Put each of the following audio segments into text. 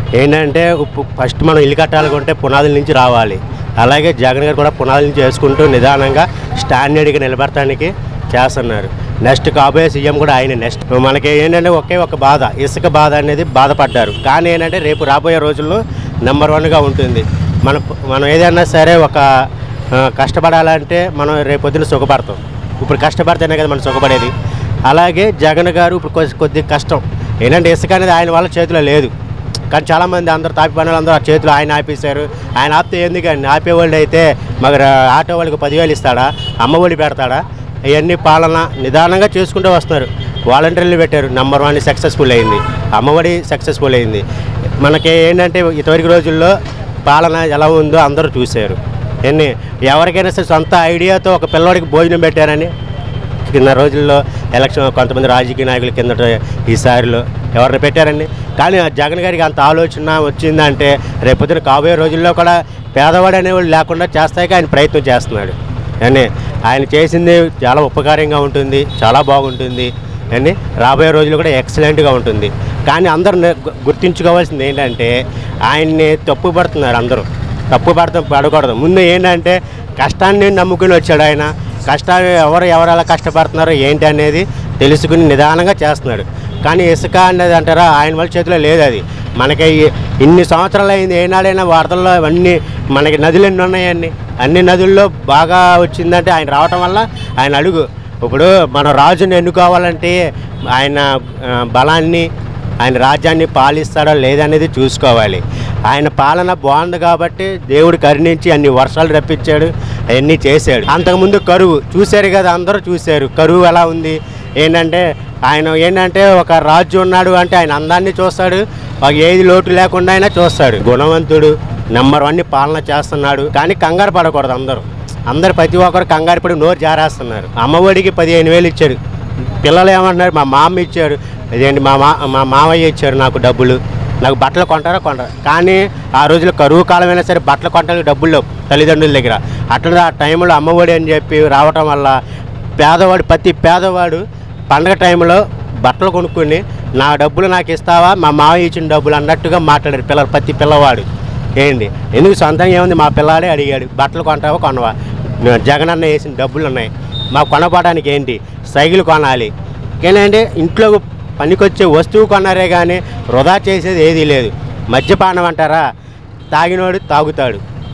ఏంటంటే ఉప్పు- ఫస్ట్ మనం ఇల్లు కట్టాలనుకుంటే పునాదుల నుంచి రావాలి అలాగే జగన్ గారు కూడా పునాదుల నుంచి వేసుకుంటూ నిదానంగా స్టాండర్డ్గా నిలబడటానికి చేస్తున్నారు నెక్స్ట్ కాబోయే సీఎం కూడా ఆయన నెక్స్ట్ మనకి ఏంటంటే ఒకే ఒక బాధ ఇసుక బాధ అనేది బాధపడ్డారు కానీ ఏంటంటే రేపు రాబోయే రోజుల్లో నెంబర్ వన్గా ఉంటుంది మన మనం ఏదైనా సరే ఒక ఆ, కష్టపడాలంటే మనం రేపొద్దున సుఖపడతాం ఇప్పుడు కష్టపడితేనే కదా మనం సుఖపడేది అలాగే జగన్ గారు ఇప్పుడు కొద్ది కొద్ది కష్టం ఏంటంటే ఇసుక అనేది ఆయన వాళ్ళ చేతిలో లేదు కానీ చాలామంది అందరు తాపి పనులు అందరూ ఆ చేతిలో ఆయన ఆపేశారు ఆయన ఆపితే ఎందుకండి ఆపేవాళ్ళు అయితే మరి ఆటో వాళ్ళకి పదివేలు ఇస్తాడా అమ్మ ఒడి పెడతాడా అవన్నీ పాలన నిదానంగా చేసుకుంటూ వస్తున్నారు వాలంటీర్లు పెట్టారు నెంబర్ వన్ సక్సెస్ఫుల్ అయింది అమ్మఒడి సక్సెస్ఫుల్ అయింది మనకి ఏంటంటే ఇదివరకు రోజుల్లో పాలన ఎలా ఉందో అందరూ చూశారు ఎన్ని ఎవరికైనా సరే సొంత ఐడియాతో ఒక పిల్లోడికి భోజనం పెట్టారని కింద రోజుల్లో ఎలక్షన్ కొంతమంది రాజకీయ నాయకుల కిందట ఈసారిలో ఎవరిని పెట్టారండి కానీ ఆ జగన్ గారికి అంత ఆలోచన వచ్చిందంటే రేపొద్దున కాబోయే రోజుల్లో కూడా పేదవాడు అనేవాళ్ళు లేకుండా చేస్తాయికి ఆయన ప్రయత్నం చేస్తున్నాడు అని ఆయన చేసింది చాలా ఉపకారంగా ఉంటుంది చాలా బాగుంటుంది అని రాబోయే రోజులు కూడా ఎక్సలెంట్గా ఉంటుంది కానీ అందరూ నే- గు- గుర్తుంచుకోవాల్సింది ఏంటంటే ఆయన్ని తప్పు పడుతున్నారు అందరూ తప్పు పడతాం పడకూడదు ముందు ఏంటంటే కష్టాన్ని నమ్ముకుని వచ్చాడు ఆయన కష్టాన్ని ఎవరు ఎవరు ఎలా కష్టపడుతున్నారో ఏంటి అనేది తెలుసుకుని నిదానంగా చేస్తున్నాడు కానీ ఇసుక అనేది అంటారా ఆయన వాళ్ళ చేతిలో లేదు అది మనకి ఈ- ఇన్ని సంవత్సరాలు అయింది ఏనాడైనా వరదల్లో అవన్నీ మనకి నదులు ఎన్ని ఉన్నాయన్ని అన్ని నదుల్లో బాగా వచ్చిందంటే ఆయన రావటం వల్ల ఆయన అడుగు ఇప్పుడు మన రాజుని ఎన్నుకోవాలంటే ఆయన ఆ, బలాన్ని ఆయన రాజ్యాన్ని పాలిస్తాడో లేదనేది చూసుకోవాలి ఆయన పాలన బాగుంది కాబట్టి దేవుడు కరుణించి అన్ని వర్షాలు రప్పించాడు అవన్నీ చేశాడు అంతకుముందు కరువు చూశారు కదా అందరూ చూశారు కరువు ఎలా ఉంది ఏంటంటే ఆయన ఏంటంటే ఒక రాజు ఉన్నాడు అంటే ఆయన అందాన్ని చూస్తాడు ఒక ఏది లోటు లేకుండా అయినా చూస్తాడు గుణవంతుడు నెంబర్ వన్ పాలన చేస్తున్నాడు కానీ కంగారు పడకూడదు అందరూ అందరు ప్రతి ఒక్కరు కంగారు పడి నోరు జారేస్తున్నారు అమ్మఒడికి పదిహేను వేలు ఇచ్చాడు పిల్లలు ఏమంటున్నారు మా మామ ఇచ్చారు ఇదేంటి మా మా మా మామయ్య ఇచ్చారు నాకు డబ్బులు నాకు బట్టలు కొంటారా కొంటారా కానీ ఆ రోజుల్లో కరువు కాలమైనా సరే బట్టలు కొనడానికి డబ్బులు లేవు తల్లిదండ్రుల దగ్గర అట్లా ఆ టైంలో అమ్మఒడి అని చెప్పి రావటం వల్ల పేదవాడు ప్రతి పేదవాడు పండగ టైంలో బట్టలు కొనుక్కొని నా డబ్బులు నాకు ఇస్తావా మా మామయ్య ఇచ్చిన డబ్బులు అన్నట్టుగా మాట్లాడారు పిల్లలు ప్రతి పిల్లవాడు ఏంటి ఎందుకు సొంతంగా ఏముంది మా పిల్లాడే అడిగాడు బట్టలు కొంటావా కొనవా జగనన్న వేసిన డబ్బులు ఉన్నాయి మా కొనపోవడానికి ఏంటి సైకిల్ కొనాలి ఏంటంటే ఇంట్లో పనికొచ్చే వస్తువు కొన్నారే కానీ వృధా చేసేది ఏదీ లేదు మద్యపానం అంటారా తాగినోడు తాగుతాడు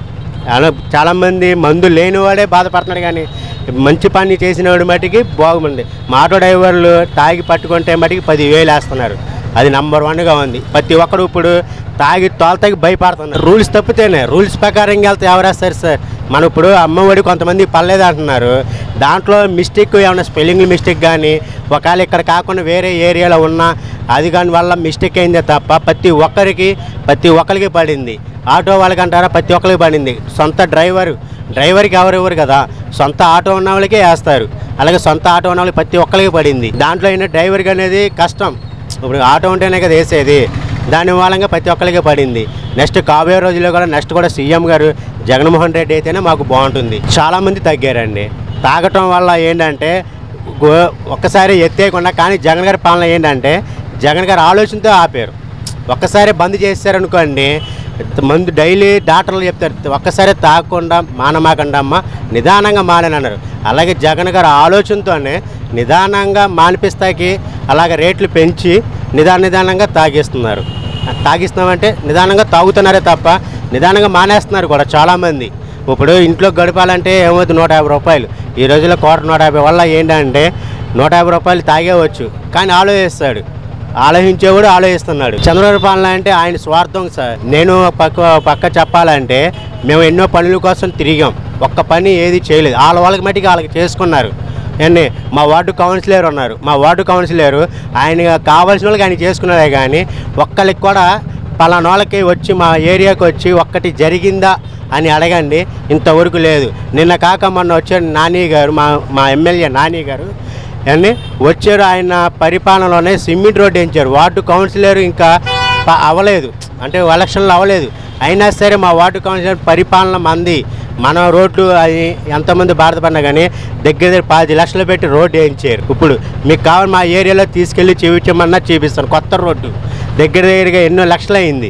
అలా చాలామంది మందు లేనివాడే బాధపడుతున్నాడు కానీ మంచి పని చేసినవాడు మటుకి బాగుంది మా ఆటో డ్రైవర్లు తాగి పట్టుకుంటే మటుకి పదివేలు వేస్తున్నారు అది నంబర్ వన్గా ఉంది ప్రతి ఒక్కరు ఇప్పుడు తాగి తోలతాగి భయపడుతున్నారు రూల్స్ తప్పితేనే రూల్స్ ప్రకారం వెళ్తే ఎవరేస్తారు సార్ మనం ఇప్పుడు అమ్మఒడి కొంతమంది పర్లేదు అంటున్నారు దాంట్లో మిస్టేక్ ఏమైనా స్పెల్లింగ్ మిస్టేక్ కానీ ఒకవేళ ఇక్కడ కాకుండా వేరే ఏరియాలో ఉన్నా అది కాని వల్ల మిస్టేక్ అయిందే తప్ప ప్రతి ఒక్కరికి ప్రతి ఒక్కరికి పడింది ఆటో వాళ్ళకి అంటారా ప్రతి ఒక్కరికి పడింది సొంత డ్రైవర్ డ్రైవర్కి ఎవరు ఇవ్వరు కదా సొంత ఆటో ఉన్న వాళ్ళకే వేస్తారు అలాగే సొంత ఆటో ఉన్న వాళ్ళకి ప్రతి ఒక్కరికి పడింది దాంట్లో అయినా డ్రైవర్కి అనేది కష్టం ఇప్పుడు ఆటో ఉంటేనే కదా వేసేది దాని మూలంగా ప్రతి ఒక్కరికి పడింది నెక్స్ట్ కాబోయే రోజుల్లో కూడా నెక్స్ట్ కూడా సీఎం గారు జగన్మోహన్ రెడ్డి అయితేనే మాకు బాగుంటుంది చాలామంది తగ్గారండి తాగటం వల్ల ఏంటంటే గో- ఒక్కసారి ఎత్తేయకుండా కానీ జగన్ గారి పాలన ఏంటంటే జగన్ గారి ఆలోచనతో ఆపారు ఒక్కసారి బంద్ చేశారనుకోండి మందు డైలీ డాక్టర్లు చెప్తారు ఒక్కసారి తాగకుండా మానమాకండి అమ్మ నిదానంగా మానని అన్నారు అలాగే జగన్ గారి ఆలోచనతోనే నిదానంగా మానిపిస్తాకి అలాగే రేట్లు పెంచి నిదాన నిదానంగా తాగిస్తున్నారు తాగిస్తున్నామంటే నిదానంగా తాగుతున్నారే తప్ప నిదానంగా మానేస్తున్నారు కూడా చాలామంది ఇప్పుడు ఇంట్లో గడపాలంటే ఏమవుతుంది నూట యాభై రూపాయలు ఈ రోజుల్లో కోట నూట యాభై వల్ల ఏంటంటే నూట యాభై రూపాయలు తాగేవచ్చు కానీ ఆలోచిస్తాడు ఆలోచించేవాడు ఆలోచిస్తున్నాడు చంద్రబాబు పాలన అంటే ఆయన స్వార్థం సార్ నేను పక్క పక్క చెప్పాలంటే మేము ఎన్నో పనుల కోసం తిరిగాం ఒక్క పని ఏది చేయలేదు వాళ్ళ వాళ్ళకి మట్టికి వాళ్ళకి చేసుకున్నారు ఏండి మా వార్డు కౌన్సిలర్ ఉన్నారు మా వార్డు కౌన్సిలర్ ఆయన కావాల్సిన వాళ్ళకి ఆయన చేసుకున్నారే కానీ ఒక్కరికి కూడా పలానా వాళ్ళకి వచ్చి మా ఏరియాకి వచ్చి ఒక్కటి జరిగిందా అని అడగండి ఇంతవరకు లేదు నిన్న కాక మొన్న వచ్చారు నాని గారు మా మా ఎమ్మెల్యే నాని గారు అని వచ్చారు ఆయన పరిపాలనలోనే సిమెంట్ రోడ్డు వేయించారు వార్డు కౌన్సిలర్ ఇంకా ప- అవ్వలేదు అంటే ఎలక్షన్లు అవ్వలేదు అయినా సరే మా వార్డు కౌన్సిలర్ పరిపాలన మంది మన రోడ్లు అది ఎంతమంది బాధపడినా కానీ దగ్గర దగ్గర పది లక్షలు పెట్టి రోడ్డు వేయించారు ఇప్పుడు మీకు కావాలి మా ఏరియాలో తీసుకెళ్ళి చూపించమన్నా చూపిస్తాను కొత్త రోడ్డు దగ్గర దగ్గరగా ఎన్నో లక్షలు అయింది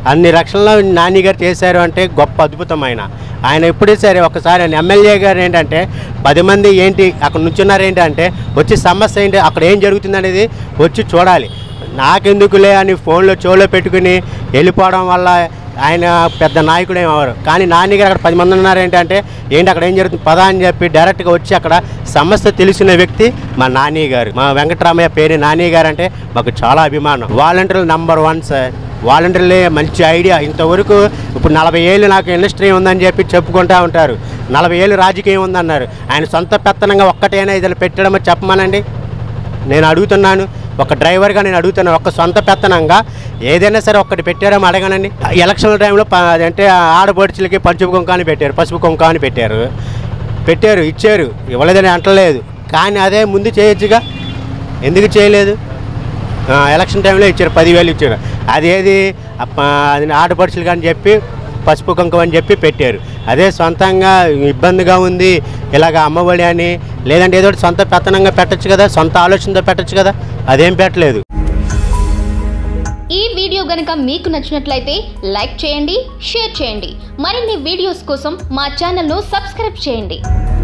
అన్ని రక్షణలో నాని గారు చేశారు అంటే గొప్ప అద్భుతం ఆయన ఆయన ఎప్పుడూ సరే ఒకసారి ఆయన ఎమ్మెల్యే గారు ఏంటంటే పది మంది ఏంటి అక్కడ నుంచున్నారు ఏంటంటే వచ్చి సమస్య ఏంటి అక్కడ ఏం జరుగుతుంది అనేది వచ్చి చూడాలి నాకెందుకులే అని ఫోన్లో చెవులో పెట్టుకుని వెళ్ళిపోవడం వల్ల ఆయన పెద్ద నాయకుడు ఏమవరు కానీ నాని గారు అక్కడ పది మంది ఉన్నారు ఏంటంటే ఏంటి అక్కడ ఏం జరుగుతుంది పదా అని చెప్పి డైరెక్ట్గా వచ్చి అక్కడ సమస్య తెలిసిన వ్యక్తి మా నాని గారు మా వెంకటరామయ్య పేరు నాని గారు అంటే మాకు చాలా అభిమానం వాలంటీర్లు నంబర్ వన్ సార్ వాలంటీర్లే మంచి ఐడియా ఇంతవరకు ఇప్పుడు నలభై ఏళ్ళు నాకు ఇండస్ట్రీ ఉందని చెప్పి చెప్పుకుంటా ఉంటారు నలభై ఏళ్ళు రాజకీయం ఉందన్నారు ఆయన సొంత పెత్తనంగా ఒక్కటైనా ఏదైనా పెట్టడమో చెప్పమనండి నేను అడుగుతున్నాను ఒక డ్రైవర్గా నేను అడుగుతున్నాను ఒక సొంత పెత్తనంగా ఏదైనా సరే ఒక్కటి పెట్టారేమో అడగనండి ఎలక్షన్ టైంలో ప- అంటే ఆడపడుచులకి పసుపు కుంకాని పెట్టారు పసుపు కుంకాని పెట్టారు పెట్టారు ఇచ్చారు ఇవ్వలేదని అంటలేదు కానీ అదే ముందు చేయొచ్చుగా ఎందుకు చేయలేదు ఆ, ఎలక్షన్ టైంలో ఇచ్చారు పదివేలు ఇచ్చారు అదేది అప్ప- అది ఆడపడుచులు కానీ చెప్పి పసుపు కుంకుమ అని చెప్పి పెట్టారు అదే సొంతంగా ఇబ్బందిగా ఉంది ఇలాగ అమ్మఒడి అని లేదంటే ఏదో ఒకటి సొంత పెత్తనంగా పెట్టచ్చు కదా సొంత ఆలోచనతో పెట్టచ్చు కదా అదేం పెట్టలేదు ఈ వీడియో గనుక మీకు నచ్చినట్లయితే లైక్ చేయండి షేర్ చేయండి మరిన్ని వీడియోస్ కోసం మా ఛానల్ను సబ్స్క్రైబ్ చేయండి